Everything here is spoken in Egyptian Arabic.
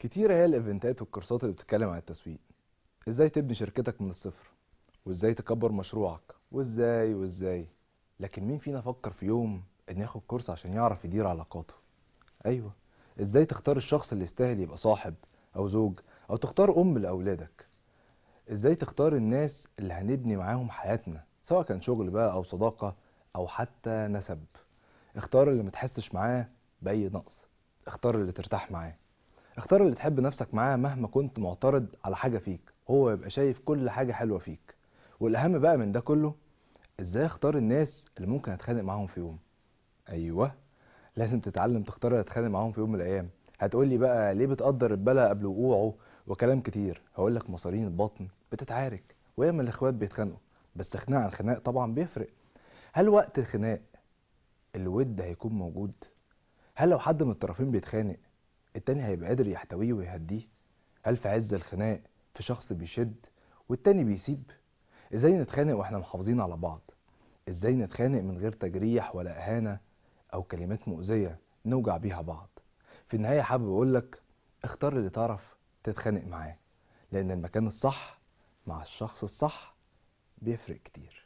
كتيرة هي الايفنتات والكورسات اللي بتتكلم عن التسويق ازاي تبني شركتك من الصفر وازاي تكبر مشروعك وازاي وازاي لكن مين فينا فكر في يوم ان ياخد كورس عشان يعرف يدير علاقاته ايوه ازاي تختار الشخص اللي يستاهل يبقى صاحب او زوج او تختار ام لاولادك ازاي تختار الناس اللي هنبني معاهم حياتنا سواء كان شغل بقى او صداقة او حتى نسب اختار اللي متحسش معاه باي نقص اختار اللي ترتاح معاه اختار اللي تحب نفسك معاه مهما كنت معترض على حاجة فيك هو يبقى شايف كل حاجة حلوة فيك والأهم بقى من ده كله ازاي اختار الناس اللي ممكن اتخانق معاهم في يوم ايوه لازم تتعلم تختار اللي تتخانق معاهم في يوم من الايام هتقولي بقى ليه بتقدر البلا قبل وقوعه وكلام كتير هقولك مصارين البطن بتتعارك وياما الاخوات بيتخانقوا بس خناق عن خناق طبعا بيفرق هل وقت الخناق الود هيكون موجود هل لو حد من الطرفين بيتخانق التاني هيبقى قادر يحتويه ويهديه هل في عز الخناق في شخص بيشد والتاني بيسيب ازاي نتخانق واحنا محافظين على بعض ازاي نتخانق من غير تجريح ولا اهانة او كلمات مؤذية نوجع بيها بعض في النهاية حابب اقولك اختار اللي تعرف تتخانق معاه لان المكان الصح مع الشخص الصح بيفرق كتير